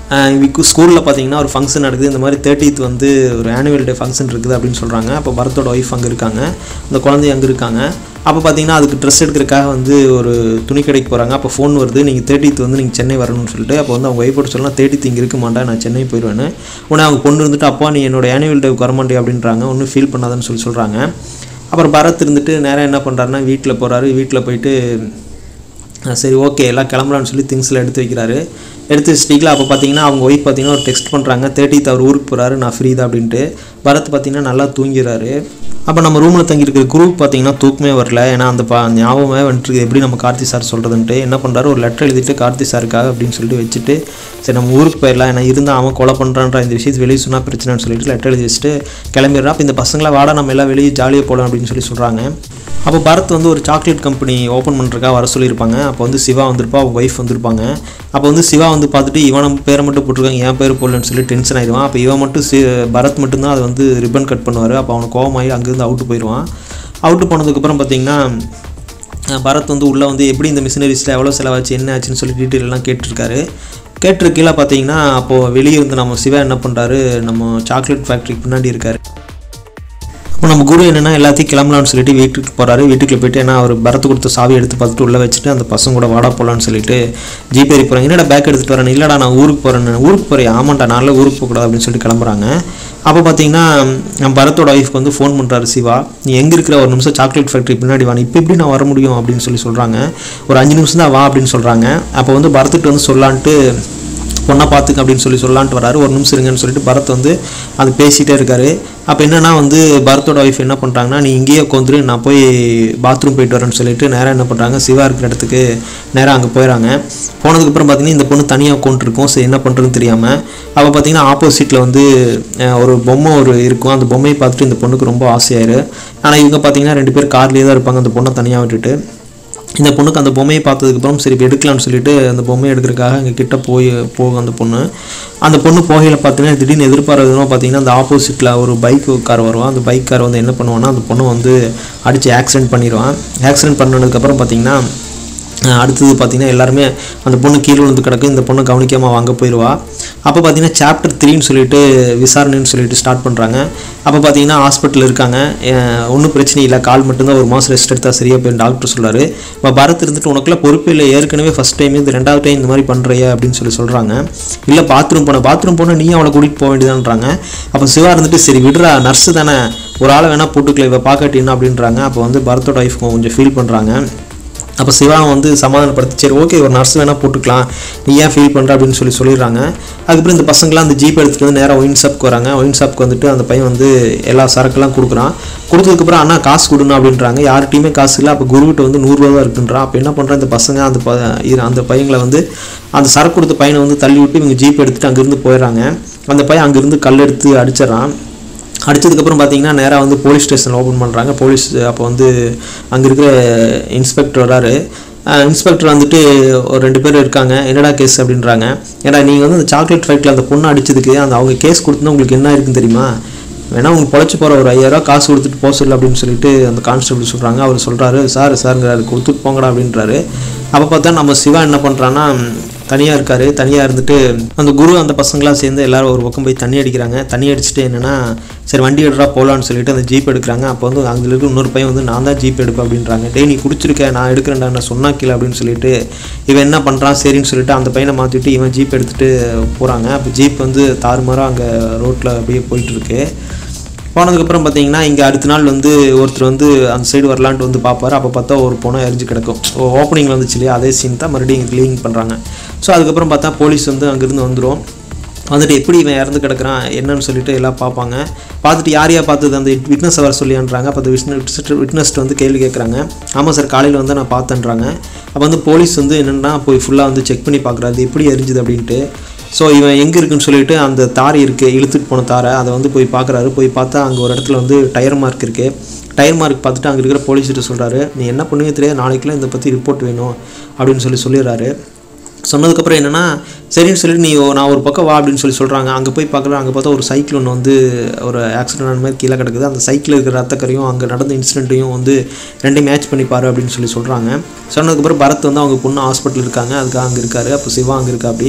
ஸ்கூலில் பார்த்தீங்கன்னா ஒரு ஃபங்க்ஷன் நடக்குது இந்த மாதிரி தேர்ட்டித் வந்து ஒரு ஆனுவல் டே ஃபங்க்ஷன் இருக்குது அப்படின்னு சொல்கிறாங்க அப்போ பரத்தோட ஒய்ஃப் அங்கே இருக்காங்க அந்த குழந்தை அங்கே இருக்காங்க அப்போ பார்த்தீங்கன்னா அதுக்கு ட்ரெஸ் எடுக்கிறதுக்காக வந்து ஒரு துணி கடைக்கு போகிறாங்க அப்போ ஃபோன் வருது நீங்கள் தேர்ட்டித் வந்து நீங்கள் சென்னை வரணும்னு சொல்லிட்டு அப்போ வந்து அவங்க ஒய்ஃபோட சொல்லலாம் தேர்ட்டித் இங்கே இருக்க மாட்டேன் நான் சென்னை போயிடுவேன்னு உடனே அவங்க பொண்ணு இருந்துட்டு அப்பா நீ என்னோட ஆனுவல் டேவுக்கு வரமாட்டே அப்படின்றாங்க ஒன்றும் ஃபீல் பண்ணாதன்னு சொல்லி சொல்கிறாங்க அப்புறம் பரத் இருந்துட்டு நேராக என்ன பண்ணுறாருன்னா வீட்டில் போகிறாரு வீட்டில் போயிட்டு அஹ் சரி ஓகே எல்லாம் கிளம்பலான்னு சொல்லி திங்ஸ்லாம் எடுத்து வைக்கிறாரு எடுத்து வச்சிட்டிங்களா அப்போ பார்த்தீங்கன்னா அவங்க ஒய்ஃப் பார்த்தீங்கன்னா ஒரு டெக்ஸ்ட் பண்ணுறாங்க தேர்ட்டித் அவர் ஊருக்கு போகிறாரு நான் ஃப்ரீ தான் அப்படின்ட்டு பரத் பார்த்தீங்கன்னா நல்லா தூங்கிறாரு அப்போ நம்ம ரூமில் தங்கியிருக்கிற குரூப் பார்த்தீங்கன்னா தூக்கமே வரல ஏன்னா அந்த பா ஞாபகமே வந்துட்டு எப்படி நம்ம கார்த்தி சார் சொல்கிறதுன்ட்டு என்ன பண்ணுறாரு ஒரு லெட்டர் எழுதிட்டு கார்த்தி சாருக்காக அப்படின்னு சொல்லிட்டு வச்சுட்டு சரி நம்ம ஊருக்கு போயிடலாம் ஏன்னா இருந்தால் அவன் கொலை பண்ணுறான்ற இந்த விஷயத்தை வெளியே சொன்னால் பிரச்சனைன்னு சொல்லிட்டு லெட்டர் எழுதி வச்சுட்டு கிளம்பிடுறான் அப்போ இந்த பசங்களை வாடா நம்ம எல்லாம் வெளியே ஜாலியாக போகலாம் அப்படின்னு சொல்லி சொல்கிறாங்க அப்போ பரத் வந்து ஒரு சாக்லேட் கம்பெனி ஓப்பன் பண்ணுறதுக்காக வர சொல்லியிருப்பாங்க அப்போ வந்து சிவா வந்திருப்பா அவங்க ஒய்ஃப் வந்திருப்பாங்க அப்போ வந்து சிவா வந்து பார்த்துட்டு இவன் நம்ம பேரை மட்டும் போட்டிருக்காங்க என் பேர் போடலன்னு சொல்லி டென்ஷன் ஆயிடுவான் அப்போ இவன் மட்டும் சி பரத் மட்டும்தான் அதை வந்து ரிப்பன் கட் பண்ணுவார் அப்போ அவனுக்கு கோவமாகி அங்கேருந்து அவுட்டு போயிடுவான் அவுட்டு போனதுக்கப்புறம் பார்த்தீங்கன்னா அஹ் பரத் வந்து உள்ளே வந்து எப்படி இந்த மிஷினரிஸில் எவ்வளோ செலவாச்சு என்ன ஆச்சுன்னு சொல்லி டீட்டெயில் எல்லாம் கேட்டிருக்காரு கேட்டிருக்கீழ பார்த்தீங்கன்னா அப்போது வெளியே இருந்து நம்ம சிவா என்ன பண்ணுறாரு நம்ம சாக்லேட் ஃபேக்ட்ரிக்கு பின்னாடி இருக்காரு அப்போ நம்ம குரு என்னென்னா எல்லாத்தையும் கிளம்பலாம்னு சொல்லிட்டு வீட்டுக்கு போகிறாரு வீட்டுக்குள்ள போயிட்டு ஏன்னா அவர் பரத்து கொடுத்த சாவி எடுத்து பார்த்துட்டு உள்ளே வச்சுட்டு அந்த பசங்க கூட வாடா போகலான்னு சொல்லிட்டு ஜிபே போகிறாங்க என்னடா பேக் எடுத்துகிட்டு வரேன் இல்லைடா நான் ஊருக்கு போகிறேன் ஊருக்கு போகிறேன் ஆமாண்டா நாளில் ஊருக்கு போகக்கூடாது அப்படின்னு சொல்லிட்டு கிளம்புறாங்க அப்போ பார்த்தீங்கன்னா நம்ம பரத்தோட ஒய்ஃப்க்கு வந்து ஃபோன் பண்ணுறாரு சிவா நீ எங்கே இருக்கிற ஒரு நிமிஷம் சாக்லேட் ஃபேக்ட்ரி பின்னாடி வா இப்போ எப்படி நான் வர முடியும் அப்படின்னு சொல்லி சொல்கிறாங்க ஒரு அஞ்சு நிமிஷம் தான் வா அப்படின்னு சொல்கிறாங்க அப்போ வந்து பரத்துட்டு வந்து சொல்லான்ட்டு பொண்ணை பார்த்துக்க அப்படின்னு சொல்லி சொல்லலான்ட்டு வராரு ஒரு நிமிஷம் இருங்கன்னு சொல்லிட்டு பரத் வந்து அது பேசிகிட்டே இருக்காரு அப்போ என்னன்னா வந்து பரத்தோட ஒய்ஃப் என்ன பண்ணுறாங்கன்னா நீ இங்கேயே உட்காந்துரு நான் போய் பாத்ரூம் போயிட்டு வரேன்னு சொல்லிட்டு நேராக என்ன பண்ணுறாங்க சிவா இருக்கிற இடத்துக்கு நேராக அங்கே போயிடறாங்க போனதுக்கப்புறம் பார்த்தீங்கன்னா இந்த பொண்ணு தனியாக உட்காந்துருக்கும் சரி என்ன பண்ணுறதுன்னு தெரியாமல் அப்போ பார்த்தீங்கன்னா ஆப்போசிட்டில் வந்து அஹ், ஒரு பொம்மை ஒரு இருக்கும் அந்த பொம்மையை பார்த்துட்டு இந்த பொண்ணுக்கு ரொம்ப ஆசையாயிரு ஆனால் இவங்க பார்த்தீங்கன்னா ரெண்டு பேர் கார்லேயே தான் இருப்பாங்க அந்த பொண்ணை தனியாக விட்டுட்டு இந்த பொண்ணுக்கு அந்த பொம்மையை பார்த்ததுக்கப்புறம் சரி இப்ப எடுக்கலாம்னு சொல்லிட்டு அந்த பொம்மையை எடுக்கிறதுக்காக அங்கே கிட்ட போய் போகும் அந்த பொண்ணு அந்த பொண்ணு போகையில் பார்த்தீங்கன்னா திடீர்னு எதிர்பாராதமாக பார்த்தீங்கன்னா அந்த ஆப்போசிட்டில் ஒரு பைக் கார் வருவான் அந்த பைக் கார் வந்து என்ன பண்ணுவான்னா அந்த பொண்ணை வந்து அடித்து ஆக்சிடென்ட் பண்ணிடுவான் ஆக்சிடென்ட் பண்ணதுக்கப்புறம் பார்த்தீங்கன்னா அஹ் அடுத்தது பார்த்தீங்கன்னா எல்லாருமே அந்த பொண்ணு கீழே விழுந்து கிடக்கு இந்த பொண்ணு கவனிக்காமல் வாங்க போயிடுவா அப்போ பார்த்தீங்கன்னா சாப்டர் த்ரீன்னு சொல்லிட்டு விசாரணைன்னு சொல்லிட்டு ஸ்டார்ட் பண்ணுறாங்க அப்போ பார்த்தீங்கன்னா ஹாஸ்பிட்டல் இருக்காங்க ஒன்றும் பிரச்சனை இல்லை கால் மட்டும்தான் ஒரு மாதம் ரெஸ்ட் எடுத்தால் சரியாக போய் டாக்டர் சொல்றாரு இப்போ பரத் இருந்துட்டு உனக்குலாம் பொறுப்பு இல்லை ஏற்கனவே ஃபஸ்ட் டைம் இந்த ரெண்டாவது டைம் இந்த மாதிரி பண்ணுறியா அப்படின்னு சொல்லி சொல்கிறாங்க இல்லை பாத்ரூம் போன பாத்ரூம் போனால் நீ அவளை கூட்டிகிட்டு போக வேண்டியதான்றாங்க அப்போ சிவா இருந்துட்டு சரி விடுறா நர்ஸு தானே ஒரு ஆளை வேணால் போட்டுக்கல இவ பார்க்கட்டினா அப்படின்றாங்க அப்போ வந்து பரத்தோட ஒய்ஃப் கொஞ்சம் ஃபீல் பண்ணுறாங்க அப்போ சிவா வந்து சமாதானப்படுத்தி சரி ஓகே ஒரு நர்ஸ் வேணால் போட்டுக்கலாம் நீ ஏன் ஃபீல் பண்ணுற அப்படின்னு சொல்லி சொல்லிடுறாங்க அதுக்கப்புறம் இந்த பசங்களாம் அந்த ஜீப் எடுத்துகிட்டு வந்து நேராக ஒயின் ஷாப்க்கு வராங்க ஒயின் ஷாப்க்கு வந்துட்டு அந்த பையன் வந்து எல்லா சரக்குலாம் கொடுக்குறான் கொடுத்ததுக்கப்புறம் அண்ணா காசு கொடுணும் அப்படின்றாங்க யார்கிட்டையுமே காசு இல்லை அப்போ குருக்கிட்ட வந்து நூறுரூவா தான் இருக்குன்றான் அப்போ என்ன பண்ணுறான் இந்த பசங்க அந்த ப இரு- அந்த பையங்களை வந்து அந்த சரக்கு கொடுத்த பையனை வந்து தள்ளி விட்டு இவங்க ஜீப் எடுத்துகிட்டு அங்கேருந்து போயிடுறாங்க அந்த பையன் அங்கேருந்து கல் எடுத்து அடிச்சிடறான் அடிச்சதுக்கப்புறம் பார்த்தீங்கன்னா நேராக வந்து போலீஸ் ஸ்டேஷன் ஓப்பன் பண்ணுறாங்க போலீஸ் அப்போ வந்து அங்கே இருக்கிற இன்ஸ்பெக்டர் வராரு இன்ஸ்பெக்டர் வந்துட்டு ஒரு ரெண்டு பேர் இருக்காங்க என்னடா கேஸ் அப்படின்றாங்க ஏடா நீங்கள் வந்து அந்த சாக்லேட் ஃபைட்டில் அந்த பொண்ணை அடிச்சதுக்கு அந்த அவங்க கேஸ் கொடுத்துனா உங்களுக்கு என்ன இருக்குன்னு தெரியுமா வேணா உங்களுக்கு பொழைச்சி போகிற ஒரு ஐயாயிரம் காசு கொடுத்துட்டு போக சொல்லு அப்படின்னு சொல்லிட்டு அந்த கான்ஸ்டபிள் சொல்கிறாங்க அவர் சொல்கிறாரு சார் சாருங்கிறாரு கொடுத்துட்டு போங்கடா அப்படின்றாரு அப்போ பார்த்தா நம்ம சிவா என்ன பண்ணுறான்னா தனியாக இருக்காரு தனியாக இருந்துட்டு அந்த குரு அந்த பசங்களாம் சேர்ந்து எல்லாரும் ஒரு பக்கம் போய் தண்ணி அடிக்கிறாங்க தண்ணி அடிச்சுட்டு என்னன்னா சரி வண்டி எடுறா போகலான்னு சொல்லிட்டு அந்த ஜீப் எடுக்கிறாங்க அப்போ வந்து அங்கே இருக்க இன்னொரு பையன் வந்து நான் தான் ஜீப் எடுப்பேன் அப்படின்றாங்க டேய் நீ குடிச்சிருக்க நான் எடுக்கிறேன்டா நான் சொன்னா கீழே அப்படின்னு சொல்லிட்டு இவன் என்ன பண்ணுறான் சரின்னு சொல்லிட்டு அந்த பையனை மாற்றிட்டு இவன் ஜீப் எடுத்துகிட்டு போகிறாங்க அப்போ ஜீப் வந்து தாறுமாறாக அங்கே ரோட்டில் அப்படியே போயிட்டுருக்கு போனதுக்கப்புறம் பார்த்தீங்கன்னா இங்கே அடுத்த நாள் வந்து ஒருத்தர் வந்து அந்த சைடு வரலான்ட்டு வந்து பார்ப்பாரு அப்போ பார்த்தா ஒரு பொணம் எரிஞ்சு கிடக்கும் ஓப்பனிங்கில் வந்துச்சு இல்லையா அதே சீன் தான் மறுபடியும் இங்கே க்ளீனிங் பண்ணுறாங்க ஸோ அதுக்கப்புறம் பார்த்தா போலீஸ் வந்து அங்கேருந்து வந்துடும் வந்துட்டு எப்படி இவன் இறந்து கிடக்குறான் என்னன்னு சொல்லிட்டு எல்லாம் பார்ப்பாங்க பார்த்துட்டு யார் யார் பார்த்தது அந்த விட்னஸ் வர சொல்லியான்றாங்க அப்போ அந்த விட்னஸ் விட்னஸ்ட் வந்து கேள்வி கேட்குறாங்க ஆமாம் சார் காலையில் வந்து நான் பார்த்தேன்றாங்க அப்போ வந்து போலீஸ் வந்து என்னென்னா போய் ஃபுல்லாக வந்து செக் பண்ணி பார்க்குறாரு அது எப்படி எரிஞ்சுது அப்படின்ட்டு ஸோ இவன் எங்கே இருக்குன்னு சொல்லிட்டு அந்த தார் இருக்குது இழுத்துட்டு போன தாரை அதை வந்து போய் பார்க்குறாரு போய் பார்த்தா அங்கே ஒரு இடத்துல வந்து டயர் மார்க் இருக்குது டயர் மார்க் பார்த்துட்டு அங்கே இருக்கிற போலீஸ்கிட்ட சொல்கிறாரு நீ என்ன பண்ணுவீங்க தெரியாது நாளைக்குலாம் இதை பற்றி ரிப்போர்ட் வேணும் அப்படின்னு சொல்லி சொல்லிடுறாரு சொன்னதுக்கப்புறம் என்னென்னா சரின்னு சொல்லிட்டு நீ ஓ- நான் ஒரு பக்கம் வா அப்படின்னு சொல்லி சொல்கிறாங்க அங்கே போய் பார்க்குறேன் அங்கே பார்த்தா ஒரு சைக்கிள் ஒன்று வந்து ஒரு ஆக்சிடென்ட் ஆன மாதிரி கீழே கிடக்குது அந்த சைக்கிள் இருக்கிற ரத்தக்கரையும் அங்கே நடந்த இன்சிடென்ட்டையும் வந்து ரெண்டையும் மேட்ச் பண்ணி பாரு அப்படின்னு சொல்லி சொல்கிறாங்க சொன்னதுக்கப்புறம் பரத் வந்து அவங்க பொண்ணு ஹாஸ்பிட்டல் இருக்காங்க அதுக்காக அங்கே இருக்காரு அப்போ சிவா அங்கே இருக்கா அப்படி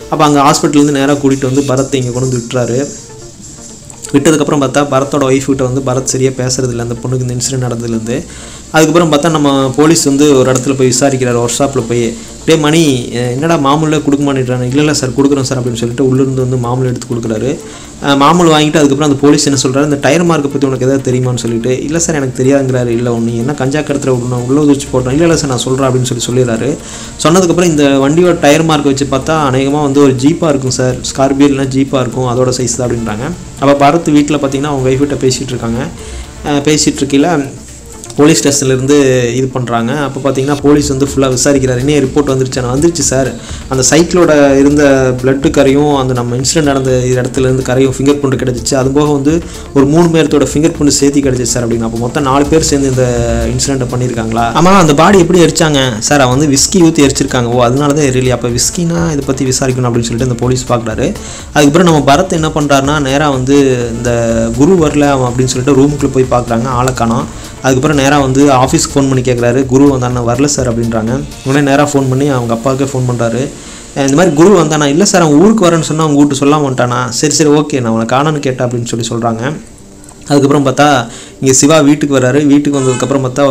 அப்போ அங்கே ஹாஸ்பிட்டல்லேருந்து நேராக கூட்டிகிட்டு வந்து பரத்தை இங்கே கொண்டு வந்து விட்டுறாரு விட்டதுக்கப்புறம் பார்த்தா பரத்தோட ஒய்ஃப் கிட்ட வந்து பரத் சரியாக பேசுறது இல்லை அந்த பொண்ணுக்கு இந்த இன்சிடென்ட் நடந்ததுலேருந்து அதுக்கப்புறம் பார்த்தா நம்ம போலீஸ் வந்து ஒரு இடத்துல போய் விசாரிக்கிறார் ஒர்க் ஷாப்பில் போய் டே மணி அஹ் என்னடா மாமூலில் கொடுக்க மாட்டேங்கிறாங்க இல்லை இல்லை சார் கொடுக்குறோம் சார் அப்படின்னு சொல்லிட்டு உள்ளேருந்து வந்து மாமூல் எடுத்து கொடுக்குறாரு அஹ் மாமூல் வாங்கிட்டு அதுக்கப்புறம் அந்த போலீஸ் என்ன சொல்கிறாரு இந்த டயர் மார்க்கை பற்றி உனக்கு எதாவது தெரியுமான்னு சொல்லிட்டு இல்லை சார் எனக்கு தெரியாதுங்கிறாரு இல்லை நீ என்ன கஞ்சா கடத்துல விடணும் உள்ள வச்சு போட்டோம் இல்லை இல்லை சார் நான் சொல்கிறேன் அப்படின்னு சொல்லி சொல்லிடுறாரு சொன்னதுக்கப்புறம் இந்த வண்டியோட டயர் மார்க் வச்சு பார்த்தா அநேகமாக வந்து ஒரு ஜீப்பாக இருக்கும் சார் ஸ்கார்பியோ இல்லைனா ஜீப்பாக இருக்கும் அதோட சைஸ் தான் அப்படின்றாங்க அப்போ பரத் வீட்டில் பார்த்தீங்கன்னா அவங்க ஒய்ஃப் கிட்ட பேசிகிட்டு இருக்காங்க அஹ் பேசிட்டு இருக்கையில் போலீஸ் ஸ்டேஷன்லேருந்து இது பண்ணுறாங்க அப்போ பார்த்தீங்கன்னா போலீஸ் வந்து ஃபுல்லாக விசாரிக்கிறாரு என்ன ரிப்போர்ட் வந்துருச்சு நான் வந்துருச்சு சார் அந்த சைக்கிளோட இருந்த பிளட்டு கரையும் அந்த நம்ம இன்சிடென்ட் நடந்த இடத்துல இருந்து கரையும் ஃபிங்கர் பிரிண்ட் கிடச்சிச்சு அது போக வந்து ஒரு மூணு பேர்த்தோட ஃபிங்கர் பிரிண்ட் சேர்த்து கிடச்சிச்சு சார் அப்படின்னு அப்போ மொத்தம் நாலு பேர் சேர்ந்து இந்த இன்சிடென்ட்டை பண்ணியிருக்காங்களா ஆமாம் அந்த பாடி எப்படி எரிச்சாங்க சார் அவன் வந்து விஸ்கி ஊற்றி எரிச்சிருக்காங்க ஓ அதனால தான் எரியலையா அப்போ விஸ்கினா இதை பற்றி விசாரிக்கணும் அப்படின்னு சொல்லிட்டு இந்த போலீஸ் பார்க்குறாரு அதுக்கப்புறம் நம்ம பரத் என்ன பண்ணுறாருனா நேராக வந்து இந்த குரு வரல அவன் அப்படின்னு சொல்லிட்டு ரூமுக்குள்ளே போய் பார்க்குறாங்க ஆளை காணோம் அதுக்கப்புறம் நேராக வந்து ஆஃபீஸ்க்கு ஃபோன் பண்ணி கேட்குறாரு குரு வந்தாண்ணா வரல சார் அப்படின்றாங்க உடனே நேராக ஃபோன் பண்ணி அவங்க அப்பாவுக்கே ஃபோன் பண்ணுறாரு இந்த மாதிரி குரு வந்தானா இல்லை சார் அவன் ஊருக்கு வரேன்னு சொன்னால் அவங்க வீட்டு சொல்லாம வந்துட்டானா சரி சரி ஓகே நான் அவனை காணன்னு கேட்டேன் அப்படின்னு சொல்லி சொல்கிறாங்க அதுக்கப்புறம் பார்த்தா இங்கே சிவா வீட்டுக்கு வராரு வீட்டுக்கு வந்ததுக்கப்புறம் பார்த்தா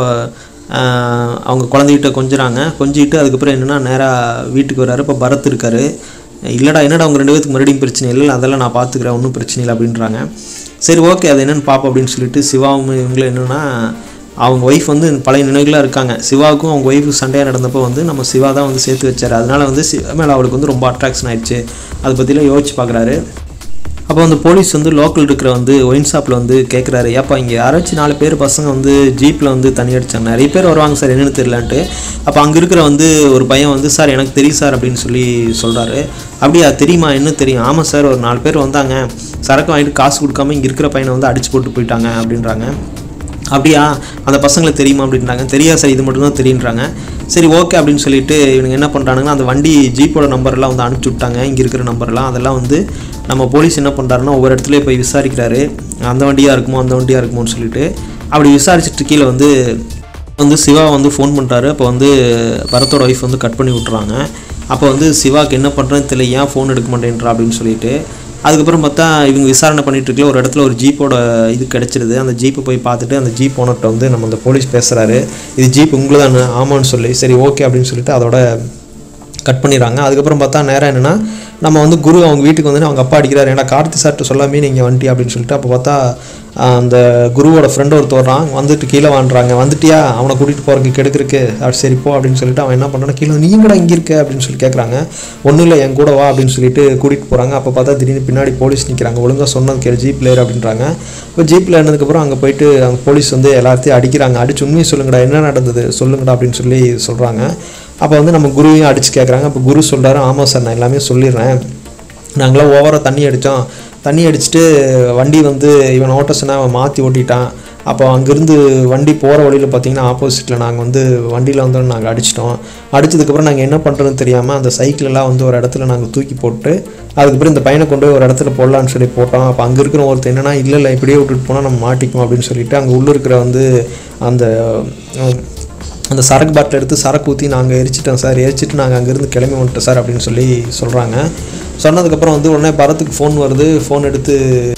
ஆஹ், அவங்க குழந்தைகிட்ட கொஞ்சுறாங்க கொஞ்சிட்டு அதுக்கப்புறம் என்னென்னா நேராக வீட்டுக்கு வராரு இப்போ பரத் இருக்காரு இல்லைடா என்னடா அவங்க ரெண்டு பேத்துக்கு மறுபடியும் பிரச்சனை இல்லை அதெல்லாம் நான் பார்த்துக்கிறேன் ஒன்றும் பிரச்சனை இல்லை அப்படின்றாங்க சரி ஓகே அது என்னென்னு பார்ப்போம் அப்படின்னு சொல்லிட்டு சிவாவும் இவங்களும் என்னென்னா அவங்க ஒய்ஃப் வந்து பழைய நினைவுகளாக இருக்காங்க சிவாவுக்கும் அவங்க ஒய்ஃபுக்கு சண்டையாக நடந்தப்போ வந்து நம்ம சிவா தான் வந்து சேர்த்து வச்சார் அதனால வந்து சிவா மேலே அவளுக்கு வந்து ரொம்ப அட்ராக்ஷன் ஆயிடுச்சு அதை பற்றிலாம் யோசிச்சு பார்க்குறாரு அப்போ வந்து போலீஸ் வந்து லோக்கல் இருக்கிற வந்து ஒயின் ஷாப்பில் வந்து கேட்குறாரு ஏப்பா இங்கே யாராச்சும் நாலு பேர் பசங்க வந்து ஜீப்பில் வந்து தண்ணி அடிச்சாங்க நிறைய பேர் வருவாங்க சார் என்னென்னு தெரியலன்ட்டு அப்போ அங்கே இருக்கிற வந்து ஒரு பையன் வந்து சார் எனக்கு தெரியும் சார் அப்படின்னு சொல்லி சொல்கிறாரு அப்படியா தெரியுமா என்ன தெரியும் ஆமாம் சார் ஒரு நாலு பேர் வந்தாங்க சரக்கு வாங்கிட்டு காசு கொடுக்காம இங்கே இருக்கிற பையனை வந்து அடிச்சு போட்டு போயிட்டாங்க அப்படின்றாங்க அப்படியா அந்த பசங்களுக்கு தெரியுமா அப்படின்றாங்க தெரியாது சார் இது மட்டும்தான் தெரியுன்றாங்க சரி ஓகே அப்படின்னு சொல்லிட்டு இவனுங்க என்ன பண்ணுறாங்கன்னா அந்த வண்டி ஜீப்போட நம்பர்லாம் வந்து அனுப்பிச்சி விட்டாங்க இங்கே இருக்கிற நம்பர்லாம் அதெல்லாம் வந்து நம்ம போலீஸ் என்ன பண்ணுறாருன்னா ஒவ்வொரு இடத்துலையும் போய் விசாரிக்கிறாரு அந்த வண்டியாக இருக்குமோ அந்த வண்டியாக இருக்குமோன்னு சொல்லிட்டு அப்படி விசாரிச்சுட்டு கீழே வந்து வந்து சிவா வந்து ஃபோன் பண்ணுறாரு அப்போ வந்து பரத்தோட ஒய்ஃப் வந்து கட் பண்ணி விட்றாங்க அப்போ வந்து சிவாக்கு என்ன பண்ணுறதுன்னு தெரியல ஏன் ஃபோன் எடுக்க மாட்டேன்றா அப்படின்னு சொல்லிட்டு அதுக்கப்புறம் பார்த்தா இவங்க விசாரணை பண்ணிட்டு இருக்கல ஒரு இடத்துல ஒரு ஜீப்போட இது கிடச்சிருது அந்த ஜீப்பை போய் பார்த்துட்டு அந்த ஜீப் ஓனர்கிட்ட வந்து நம்ம அந்த போலீஸ் பேசுகிறாரு இது ஜீப் உங்களுதானே ஆமான்னு சொல்லி சரி ஓகே அப்படின்னு சொல்லிட்டு அதோட கட் பண்ணிடுறாங்க அதுக்கப்புறம் பார்த்தா நேரம் என்னென்னா நம்ம வந்து குரு அவங்க வீட்டுக்கு வந்து அவங்க அப்பா அடிக்கிறாரு ஏன்னா கார்த்தி சார்ட்ட சொல்லாமே நீங்கள் வந்துட்டி அப்படின்னு சொல்லிட்டு அப்போ பார்த்தா ஆஹ், அந்த குருவோட ஃப்ரெண்டு ஒருத்தர் வர்றான் வந்துட்டு கீழே வாண்டுறாங்க வந்துட்டியா அவனை கூட்டிகிட்டு போகிறதுக்கு கெடுக்கிறதுக்கு அப்படி சரி போ அப்படின்னு சொல்லிட்டு அவன் என்ன பண்ணுறான் கீழே நீங்கடா இங்கே இருக்க அப்படின்னு சொல்லி கேட்குறாங்க ஒன்றும் இல்லை என் கூட வா அப்படின்னு சொல்லிட்டு கூட்டிகிட்டு போகிறாங்க அப்போ பார்த்தா திடீர்னு பின்னாடி போலீஸ் நிற்கிறாங்க ஒழுங்காக சொன்னது கேளு ஜீப் லேர் அப்படின்றாங்க இப்போ ஜீப்பில் ஏறினதுக்கப்புறம் அங்கே போயிட்டு அவங்க போலீஸ் வந்து எல்லாத்தையும் அடிக்கிறாங்க அடிச்சு உண்மையை சொல்லுங்கடா என்ன நடந்தது சொல்லுங்கடா அப்படின்னு சொல்லி சொல்கிறாங்க அப்போ வந்து நம்ம குருவையும் அடித்து கேட்குறாங்க அப்போ குரு சொல்கிறாரு ஆமாம் சார் நான் எல்லாமே சொல்லிடுறேன் நாங்களாம் ஓவராக தண்ணி அடித்தோம் தண்ணி அடிச்சுட்டு வண்டி வந்து இவன் ஓட்ட சொன்னா அவன் மாற்றி ஓட்டிட்டான் அப்போ அங்கேருந்து வண்டி போகிற வழியில் பார்த்தீங்கன்னா ஆப்போசிட்டில் நாங்கள் வந்து வண்டியில் வந்து நாங்கள் அடிச்சிட்டோம் அடிச்சதுக்கப்புறம் நாங்கள் என்ன பண்ணுறதுன்னு தெரியாமல் அந்த சைக்கிளெல்லாம் வந்து ஒரு இடத்துல நாங்கள் தூக்கி போட்டு அதுக்கப்புறம் இந்த பையனை கொண்டு போய் ஒரு இடத்துல போடலான்னு சொல்லி போட்டோம் அப்போ அங்கே இருக்கிற ஒருத்தர் என்னன்னா இல்லை இல்லை இப்படியே விட்டுட்டு போனால் நம்ம மாட்டிக்குவோம் அப்படின்னு சொல்லிட்டு அங்கே உள்ள இருக்கிற வந்து அந்த உம், அந்த சரக்கு பாட்டில் எடுத்து சரக்கு ஊற்றி நாங்கள் எரிச்சிட்டோம் சார் எரிச்சிட்டு நாங்கள் அங்கேருந்து கிளம்பி வந்துட்டோம் சார் அப்படின்னு சொல்லி சொல்கிறாங்க சொன்னதுக்கப்புறம் வந்து உடனே பரத்துக்கு ஃபோன் வருது ஃபோன் எடுத்து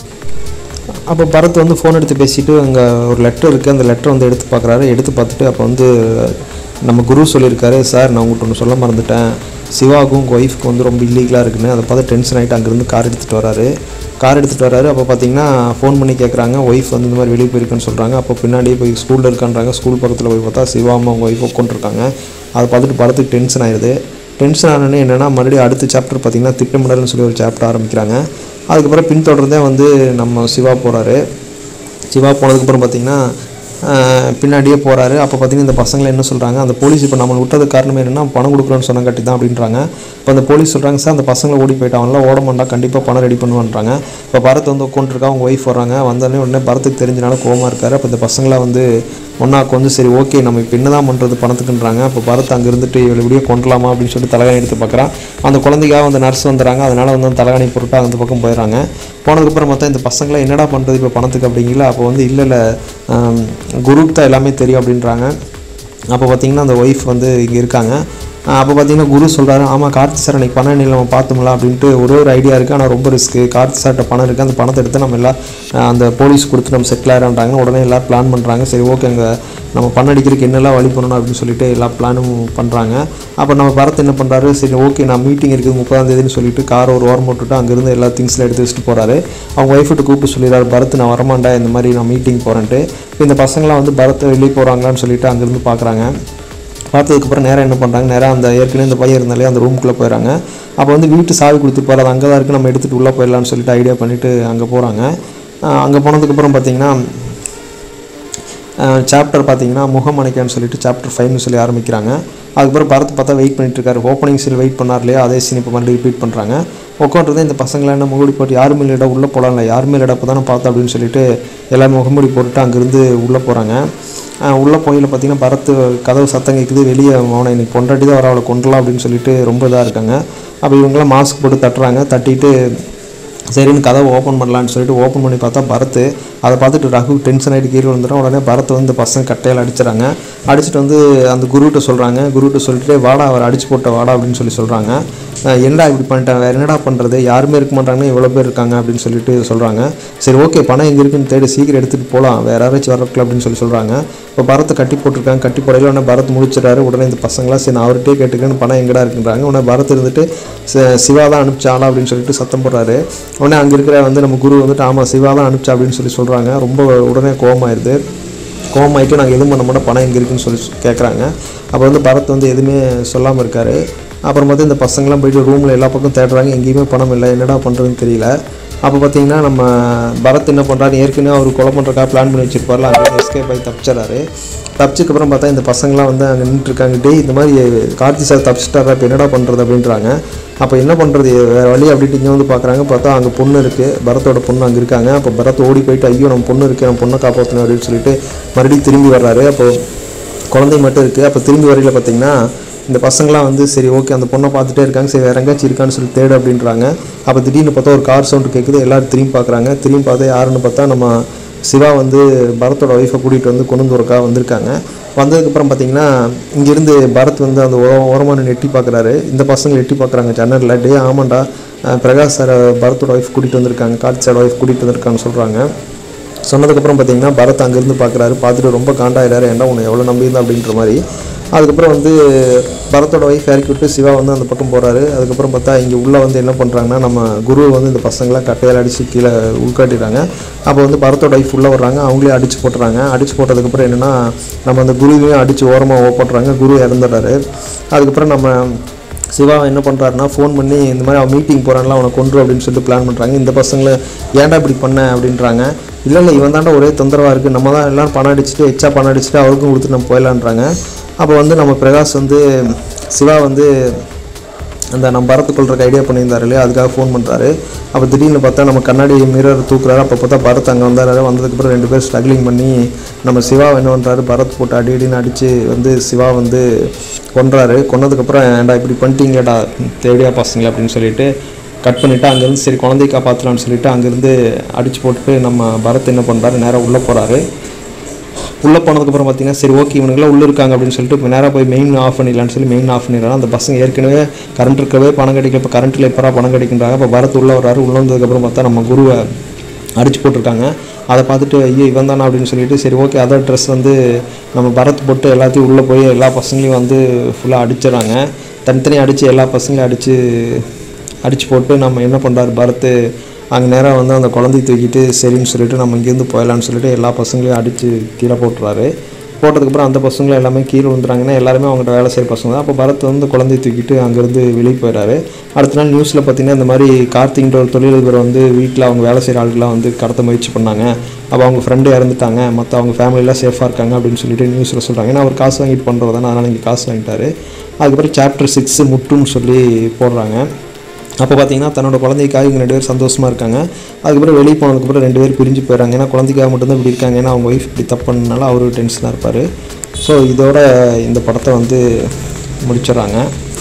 அப்போ பரத் வந்து ஃபோன் எடுத்து பேசிட்டு அங்கே ஒரு லெட்டர் இருக்குது அந்த லெட்டர் வந்து எடுத்து பார்க்குறாரு எடுத்து பார்த்துட்டு அப்போ வந்து நம்ம குரு சொல்லியிருக்காரு சார் நான் உங்கள்கிட்ட ஒன்று சொல்ல மறந்துட்டேன் சிவாவுக்கும் உங்கள் ஒய்ஃப்க்கு வந்து ரொம்ப இல்லீகலாக இருக்குன்னு அதை பார்த்து டென்ஷன் ஆகிட்டு அங்கேருந்து கார் எடுத்துகிட்டு வராரு கார் எடுத்துகிட்டு வராரு அப்போ பார்த்தீங்கன்னா ஃபோன் பண்ணி கேட்குறாங்க ஒய்ஃப் வந்து இந்த மாதிரி வெளியே போயிருக்குன்னு சொல்கிறாங்க அப்போ பின்னாடியே போய் ஸ்கூலில் இருக்கான்றாங்க ஸ்கூல் பக்கத்தில் போய் பார்த்தா சிவா அம்மா அவங்க ஒய்ஃப் உட்காந்துருக்காங்க அதை பார்த்துட்டு படத்துக்கு டென்ஷன் ஆயிடுது டென்ஷன் ஆனோடனே என்னென்னா மறுபடியும் அடுத்த சாப்டர் பார்த்தீங்கன்னா திட்டமிடல்னு சொல்லி ஒரு சாப்டர் ஆரம்பிக்கிறாங்க அதுக்கப்புறம் பின்தொடர்ந்தே வந்து நம்ம சிவா போகிறாரு சிவா போனதுக்கப்புறம் பார்த்தீங்கன்னா ஆஹ், பின்னாடியே போகிறாரு அப்போ பார்த்தீங்கன்னா இந்த பசங்களை என்ன சொல்கிறாங்க அந்த போலீஸ் இப்போ நம்மளை விட்டதுக்கு காரணம் என்னென்னா பணம் கொடுக்குறோன்னு சொன்ன கட்டி தான் அப்படின்றாங்க இப்போ அந்த போலீஸ் சொல்கிறாங்க சார் அந்த பசங்களை ஓடி போயிட்டான் அவன்லாம் ஓட மாட்டான் கண்டிப்பாக பணம் ரெடி பண்ணுவான்றாங்க இப்போ பரத் வந்து உட்காந்துருக்கா அவங்க ஒய்ஃப் வர்றாங்க வந்தோடனே உடனே பரத்துக்கு தெரிஞ்சனால கோவமா இருக்காரு அப்போ இந்த பசங்களை வந்து ஒன்றாக்கு வந்து சரி ஓகே நம்ம இப்போ என்னதான் பண்ணுறது பணத்துக்குன்றாங்க அப்போ பரத் அங்கே இருந்துட்டு இவளை இப்படியே கொண்டலாமா அப்படின்னு சொல்லிட்டு தலைகாணி எடுத்து பார்க்குறான் அந்த குழந்தைக்காக வந்து நர்ஸ் வந்துடுறாங்க அதனால வந்து அந்த தலைகாணி பொருட்டாக அந்த பக்கம் போயிடுறாங்க போனதுக்கப்புறம் பார்த்தா இந்த பசங்களை என்னடா பண்ணுறது இப்போ பணத்துக்கு அப்படிங்களா அப்போ வந்து இல்லை இல்லை குரூப் தான் எல்லாமே தெரியும் அப்படின்றாங்க அப்போ பார்த்தீங்கன்னா அந்த ஒய்ஃப் வந்து இங்கே இருக்காங்க அப்போ பார்த்தீங்கன்னா குரு சொல்கிறாரு ஆமாம் கார்த்தி சார் அன்றைக்கி பணம் இல்லை நம்ம பார்த்தோம்ல அப்படின்ட்டு ஒரே ஒரு ஐடியா இருக்குது ஆனால் ரொம்ப ரிஸ்க்கு கார்த்தி சார்கிட்ட பணம் இருக்குது அந்த பணத்தை எடுத்து நம்ம எல்லாம் ஆஹ், அந்த போலீஸ் கொடுத்து நம்ம செட்டில் ஆகிறாங்க உடனே எல்லாம் பிளான் பண்ணுறாங்க சரி ஓகே அங்கே நம்ம பண்ண அடிக்கிறதுக்கு என்னெல்லாம் வழி பண்ணணும் அப்படின்னு சொல்லிட்டு எல்லா பிளானும் பண்ணுறாங்க அப்போ நம்ம பரத் என்ன பண்ணுறாரு சரி ஓகே நான் மீட்டிங் இருக்குது முப்பதாம் தேதின்னு சொல்லிட்டு கார் ஒரு ஓரம் போட்டுட்டு அங்கேருந்து எல்லா திங்ஸ்லாம் எடுத்து வச்சுட்டு போகிறாரு அவங்க ஒய்ஃப்ட்டு கூப்பிட்டு சொல்லிடுறாரு பரத் நான் வரமாட்டேன் இந்த மாதிரி நான் மீட்டிங் போகிறேன்ட்டு இப்போ இந்த பசங்களாம் வந்து பரத் வெளியே போகிறாங்களான்னு சொல்லிட்டு அங்கேருந்து பார்க்குறாங்க பார்த்ததுக்கப்புறம் நேராக என்ன பண்ணுறாங்க நேராக அந்த ஏற்கனவே இந்த பையன் இருந்தாலே அந்த ரூமுக்குள்ளே போயிடறாங்க அப்போ வந்து வீட்டு சாவி கொடுத்துருப்பாரு அது அங்கே தான் இருக்குது நம்ம எடுத்துகிட்டு உள்ளே போயிடலாம்னு சொல்லிட்டு ஐடியா பண்ணிவிட்டு அங்கே போகிறாங்க அங்கே போனதுக்கப்புறம் பார்த்தீங்கன்னா சாப்டர் பார்த்தீங்கன்னா முகமணிக்கான்னு சொல்லிட்டு சாப்டர் ஃபைவ்னு சொல்லி ஆரம்பிக்கிறாங்க அதுக்கப்புறம் பரத் பார்த்தா வெயிட் பண்ணிட்டு இருக்காரு ஓப்பனிங் சீல் வெயிட் பண்ணார் இல்லையா அதே சீன் இப்போ மறுபடியும் ரிப்பீட் பண்ணுறாங்க உட்காந்துருந்தா இந்த பசங்களாம் என்ன முகமுடி போட்டு யாருமே இல்லைடா உள்ளே போகலாம்ல யாருமே இல்லைடா இப்போ தானே பார்த்தோம் அப்படின்னு சொல்லிட்டு எல்லாரும் முகமுடி போட்டுட்டு அங்கேருந்து உள்ளே போகிறாங்க உள்ளே போயில பார்த்தீங்கன்னா பரத் கதவு சத்தம் கேட்குது வெளியே அவனை இன்னைக்கு கொண்டாடி தான் வர அவளை கொண்டலாம் அப்படின்னு சொல்லிட்டு ரொம்ப இதாக இருக்காங்க அப்போ இவங்களாம் மாஸ்க் போட்டு தட்டுறாங்க தட்டிட்டு சரின்னு கதவை ஓப்பன் பண்ணலான்னு சொல்லிட்டு ஓப்பன் பண்ணி பார்த்தா பரத் அதை பார்த்துட்டு ரகு டென்ஷன் ஆகிட்டு கீழே வந்துடும் உடனே பரத் வந்து இந்த பசங்க கட்டையால் அடிச்சிடறாங்க அடிச்சுட்டு வந்து அந்த குருகிட்ட சொல்கிறாங்க குருகிட்ட சொல்லிட்டு வாடா அவர் அடிச்சு போட்ட வாடா அப்படின்னு சொல்லி சொல்கிறாங்க என்னடா இப்படி பண்ணிட்டேன் வேறு என்னடா பண்ணுறது யாருமே இருக்க மாட்டாங்கன்னா இவ்வளோ பேர் இருக்காங்க அப்படின்னு சொல்லிட்டு சொல்கிறாங்க சரி ஓகே பணம் எங்கே இருக்குன்னு தேடி சீக்கிரம் எடுத்துகிட்டு போகலாம் வேறு யாராச்சும் வரக்கலாம் அப்படின்னு சொல்லி சொல்கிறாங்க இப்போ பரத்தை கட்டி போட்டிருக்காங்க கட்டி போடையில் உடனே பரத் முடிச்சிடறாரு உடனே இந்த பசங்களாம் சரி நான் அவர்கிட்டே கேட்டுக்கன்னு பணம் எங்கடா இருக்குன்றாங்க உடனே பரத் இருந்துட்டு "ச- சிவா தான் அனுப்பிச்சாளா அப்படின்னு சொல்லிட்டு சத்தம் போடுறாரு உடனே அங்கே இருக்கிற வந்து நம்ம குரு வந்துட்டு ஆமாம் சிவா தான் அனுப்பிச்சா அப்படின்னு சொல்லி சொல்கிறாங்க ரொம்ப உடனே கோவமாயிருது கோவமாயிட்டு நாங்கள் எதுவும் பண்ண மாட்டோம் பணம் எங்கே இருக்குன்னு சொல்லி கேட்குறாங்க அப்போ வந்து பரத் வந்து எதுவுமே சொல்லாமல் இருக்காரு அப்புறம் பார்த்து இந்த பசங்களாம் போயிட்டு ரூமில் எல்லா பக்கம் தேடுறாங்க எங்கேயுமே பணம் இல்லை என்னடா பண்ணுறதுன்னு தெரியல அப்போ பார்த்தீங்கன்னா நம்ம பரத் என்ன பண்ணுறாரு ஏற்கனவே அவர் கொலை பண்ணுறக்கா பிளான் பண்ணி வச்சிருப்பார்ல அங்கே எஸ்கேப் ஆகி தப்பிச்சிடறாரு தப்பிச்சதுக்கப்புறம் பார்த்தா இந்த பசங்களாம் வந்து அங்கே நின்றுட்டுருக்காங்க டேய் இந்த மாதிரி கார்த்தி சார் தப்பிச்சிட்டாரா இப்போ என்னடா பண்ணுறது அப்படின்றாங்க அப்போ என்ன பண்ணுறது வேறு வழி அப்படின்ட்டு இங்கே வந்து பார்க்குறாங்க பார்த்தா அங்கே பொண்ணு இருக்குது பரத்தோட பொண்ணு அங்கே இருக்காங்க அப்போ பரத் ஓடி போயிட்டு ஐயோ நம்ம பொண்ணு இருக்குது நம்ம பொண்ணை காப்பாற்றணும் அப்படின்னு சொல்லிட்டு மறுபடியும் திரும்பி வர்றாரு அப்போ குழந்தை மட்டும் இருக்குது அப்போ திரும்பி வரையில் பார்த்தீங்கன்னா இந்த பசங்களாம் வந்து சரி ஓகே அந்த பொண்ணை பார்த்துட்டே இருக்காங்க சரி வேற எங்கேயாச்சும் இருக்கான்னு சொல்லி தேடு அப்படின்றாங்க அப்போ திடீர்னு பார்த்தா ஒரு கார் சவுண்டு கேட்குது எல்லாரும் திரும்பி பார்க்குறாங்க திரும்பி பார்த்தா யாருன்னு பார்த்தா நம்ம சிவா வந்து பரத்தோட ஒய்ஃபை கூட்டிகிட்டு வந்து கொண்டு வந்து ஒருக்கா வந்திருக்காங்க வந்ததுக்கப்புறம் பார்த்தீங்கன்னா இங்கேருந்து பரத் வந்து அந்த ஓ- ஓரமா நின்னு எட்டி பார்க்குறாரு இந்த பசங்க எட்டி பார்க்குறாங்க ஜன்னலில் டே ஆமாண்டா அஹ் பிரகாஷ் சார் பரத்தோட ஒய்ஃப் கூட்டிகிட்டு வந்திருக்காங்க கார்த்தி சார் ஒய்ஃப் கூட்டிகிட்டு வந்திருக்காங்கன்னு சொல்கிறாங்க சொன்னதுக்கப்புறம் பார்த்தீங்கன்னா பரத் அங்கேருந்து பார்க்குறாரு பார்த்துட்டு ரொம்ப காண்டாயிடாரு ஏன்டா உன்னை எவ்வளோ நம்பியிருந்தா அப்படின்ற மாதிரி அதுக்கப்புறம் வந்து பரத்தோட ஒய்ஃப் இறக்கி விட்டு சிவா வந்து அந்த பக்கம் போகிறாரு அதுக்கப்புறம் பார்த்தா இங்கே உள்ளே வந்து என்ன பண்ணுறாங்கன்னா நம்ம குரு வந்து இந்த பசங்களாம் கட்டையால் அடித்து கீழே உள்காட்டிடுறாங்க அப்போ வந்து பரத்தோட ஒய்ஃப் உள்ளே வர்றாங்க அவங்களே அடித்து போட்டுறாங்க அடித்து போட்டதுக்கப்புறம் என்னென்னா நம்ம அந்த குருவையும் அடித்து ஓரமாக போட்டுறாங்க குரு இறந்துடுறாரு அதுக்கப்புறம் நம்ம சிவா என்ன பண்ணுறாருன்னா ஃபோன் பண்ணி இந்த மாதிரி அவன் மீட்டிங் போகிறான்ல அவனை கொன்று அப்படின்னு சொல்லிட்டு பிளான் பண்ணுறாங்க இந்த பசங்களை ஏன்டா இப்படி பண்ண அப்படின்றாங்க இல்லை இல்லை இவன் தாண்டா ஒரே தொந்தரவாக இருக்குது நம்ம தான் எல்லோரும் பணம் அடிச்சுட்டு எச்சா பணம் அடிச்சுட்டு அவருக்கும் கொடுத்து நம்ம போயிடலான்றாங்க அப்போ வந்து நம்ம பிரகாஷ் வந்து சிவா வந்து அந்த நம்ம பரத் கொள்றதுக்கு ஐடியா பண்ணியிருந்தாரு இல்லையா அதுக்காக ஃபோன் பண்ணுறாரு அப்போ திடீர்னு பார்த்தா நம்ம கண்ணாடி மிரர் தூக்குறாரு அப்போ பார்த்தா பரத் அங்கே வந்தாரு வந்ததுக்கப்புறம் ரெண்டு பேரும் ஸ்ட்ரகிளிங் பண்ணி நம்ம சிவா என்ன பண்ணுறாரு பரத் போட்டு அடி அடின்னு அடித்து வந்து சிவா வந்து கொன்றாரு கொன்னதுக்கப்புறம் ஏன்டா இப்படி பண்ணிட்டீங்கடா தேடியா பசங்களே அப்படின்னு சொல்லிட்டு கட் பண்ணிவிட்டு அங்கேருந்து சரி குழந்தைய காப்பாற்றலாம்னு சொல்லிட்டு அங்கேருந்து அடித்து போட்டுட்டு நம்ம பரத் என்ன பண்ணுறாரு நேராக உள்ளே போகிறாரு உள்ளே போனதுக்கப்புறம் பார்த்தீங்கன்னா சரி ஓகே இவனுங்களாம் உள்ளே இருக்காங்க அப்படின்னு சொல்லிட்டு இப்போ நேராக போய் மெயின் ஆஃப் பண்ணிடலாம்னு சொல்லி மெயின் ஆஃப் பண்ணிடுறாங்க அந்த பசங்க ஏற்கனவே கரண்ட் இருக்கவே பணம் கிடைக்கல இப்போ கரண்ட்டில் எப்பரா பணம் கிடைக்கின்றாங்க இப்போ பரத் உள்ளே வர்றாரு உள்ளே வந்ததுக்கப்புறம் பார்த்தா நம்ம குருவை அடிச்சு போட்டிருக்காங்க அதை பார்த்துட்டு ஐயோ இவன் தானா அப்படின்னு சொல்லிட்டு சரி ஓகே அதர் ட்ரெஸ் வந்து நம்ம பரத் போட்டு எல்லாத்தையும் உள்ளே போய் எல்லா பசங்களையும் வந்து ஃபுல்லாக அடிச்சிடறாங்க தனித்தனியாக அடித்து எல்லா பசங்களையும் அடித்து அடித்து போட்டு நம்ம என்ன பண்ணுறாரு பரத் அங்கே நேராக வந்து அந்த குழந்தைய தூக்கிட்டு சரின்னு சொல்லிட்டு நம்ம இங்கேருந்து போயிடலான்னு சொல்லிட்டு எல்லா பசங்களையும் அடித்து கீழே போட்டுறாரு போட்டதுக்கப்புறம் அந்த பசங்களும் எல்லாமே கீழே விழுந்துறாங்கன்னா எல்லாருமே அவங்கள்ட்ட வேலை செய்கிற பசங்க தான் அப்போ பரத் வந்து குழந்தைய தூக்கிட்டு அங்கேருந்து வெளியே போயிடறாரு அடுத்த நாள் நியூஸில் பார்த்தீங்கன்னா இந்த மாதிரி கார்த்திக்ன்ற ஒரு தொழிலதிபர் வந்து வீட்டில் அவங்க வேலை செய்கிற ஆளுக்கெல்லாம் வந்து கடத்த முயற்சி பண்ணாங்க அப்போ அவங்க ஃப்ரெண்டு இறந்துட்டாங்க மற்ற அவங்க ஃபேமிலியெலாம் சேஃபாக இருக்காங்க அப்படின்னு சொல்லிட்டு நியூஸில் சொல்கிறாங்க ஏன்னா அவர் காசு வாங்கிட்டு பண்ணுறது தானே அதனால் இங்கே காசு வாங்கிட்டாரு அதுக்கப்புறம் சாப்டர் சிக்ஸ் முட்டுன்னு சொல்லி போடுறாங்க அப்போ பார்த்தீங்கன்னா தன்னோட குழந்தைக்காக இவங்க ரெண்டு பேரும் சந்தோஷமாக இருக்காங்க அதுக்கப்புறம் வெளியே போனதுக்கப்புறம் ரெண்டு பேரும் பிரிஞ்சு போயிடறாங்க ஏன்னா குழந்தைக்காக மட்டும்தான் இப்படி இருக்காங்க ஏன்னா அவங்க ஒய்ஃப் இப்படி தப்பு பண்ணனால அவரு டென்ஷனாக இருப்பார் ஸோ இதோட இந்த படத்தை வந்து முடிச்சிடுறாங்க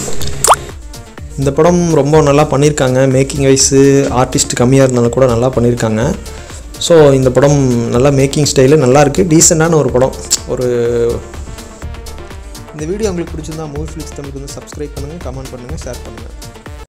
இந்த படம் ரொம்ப நல்லா பண்ணியிருக்காங்க மேக்கிங் வைஸு ஆர்டிஸ்ட் கம்மியாக இருந்தாலும் கூட நல்லா பண்ணியிருக்காங்க ஸோ இந்த படம் நல்லா மேக்கிங் ஸ்டைலு நல்லா இருக்குது டீசெண்டான ஒரு படம் ஒரு இந்த வீடியோ உங்களுக்கு பிடிச்சிருந்தா மூவி ஃபிளிக்ஸ் தமிழுக்கு வந்து சப்ஸ்கிரைப் பண்ணுங்கள் கமெண்ட் பண்ணுங்கள் ஷேர் பண்ணுங்கள்